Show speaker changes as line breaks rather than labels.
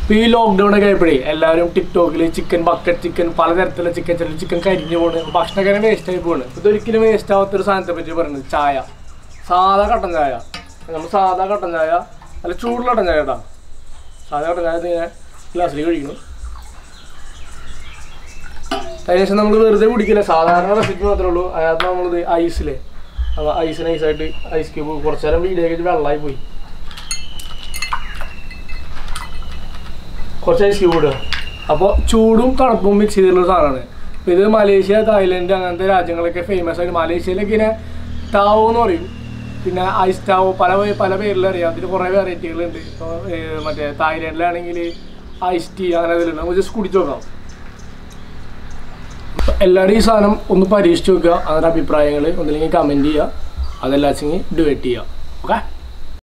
ഇപ്പോൾ ഈ ലോക്ക്ഡൗൺ ഒക്കെ ആയപ്പോഴേ എല്ലാവരും ടിക്ടോക്കിൽ ചിക്കൻ ബക്കറ്റ് ചിക്കൻ പലതരത്തിലുള്ള ചിക്കൻ ചില ചിക്കൻ കരിഞ്ഞു പോണ് ഭക്ഷണക്കാരെ വേസ്റ്റ് ആയി പോണ് ഇതൊരിക്കലും വേസ്റ്റ് ആവാത്തൊരു സാധനത്തെ പറ്റി പറയുന്നത് ചായ സാധാ കട്ടൻ ചായ നമ്മൾ സാധാ കട്ടൻ ചായ അല്ല ചൂടുള്ള കട്ടൻ ചായ കേട്ടോ സാധാ കട്ടൻ ചായ ഇങ്ങനെ ഗ്ലാസ്സിലേക്ക് കഴിക്കുന്നു അതിനുശേഷം നമ്മൾ വെറുതെ കുടിക്കില്ല സാധാരണ റെസിപ്പി മാത്രമേ ഉള്ളൂ അതിനകത്ത് നമ്മളിത് ഐസിലെ ഐസ് നൈസായിട്ട് ഐസ് ക്യൂബ് കുറച്ച് നേരം വീഡിയോ കഴിഞ്ഞ് വെള്ളമായി പോയി കുറച്ച് ഐസ് ക്യൂബ് ഇടുക അപ്പോൾ ചൂടും തണുപ്പും മിക്സ് ചെയ്തിട്ടുള്ള സാധനമാണ് അപ്പോൾ ഇത് മലേഷ്യ തായ്ലൻഡ് അങ്ങനത്തെ രാജ്യങ്ങളൊക്കെ ഫേമസ് ആയിട്ട് മലേഷ്യയിലൊക്കെ ഇങ്ങനെ ടാവോ എന്ന് പറയും പിന്നെ ഐസ് ടാവോ പല പേ- പല പേരിൽ അറിയാം അതിന് കുറേ വെറൈറ്റികളുണ്ട് ഇപ്പോൾ മറ്റേ തായ്ലൻഡിലാണെങ്കിൽ ഐസ് ടീ അങ്ങനെ ഇതിലുണ്ട് നമുക്ക് ജസ്റ്റ് കുടിച്ച് നോക്കാം എല്ലാവരും ഈ സാധനം ഒന്ന് പരീക്ഷിച്ച് നോക്കുക അതിൻ്റെ അഭിപ്രായങ്ങൾ ഒന്നില്ലെങ്കിൽ കമൻറ്റ് ചെയ്യുക അതല്ലാച്ചെങ്കിൽ ഡിബേറ്റ് ചെയ്യുക ഓക്കെ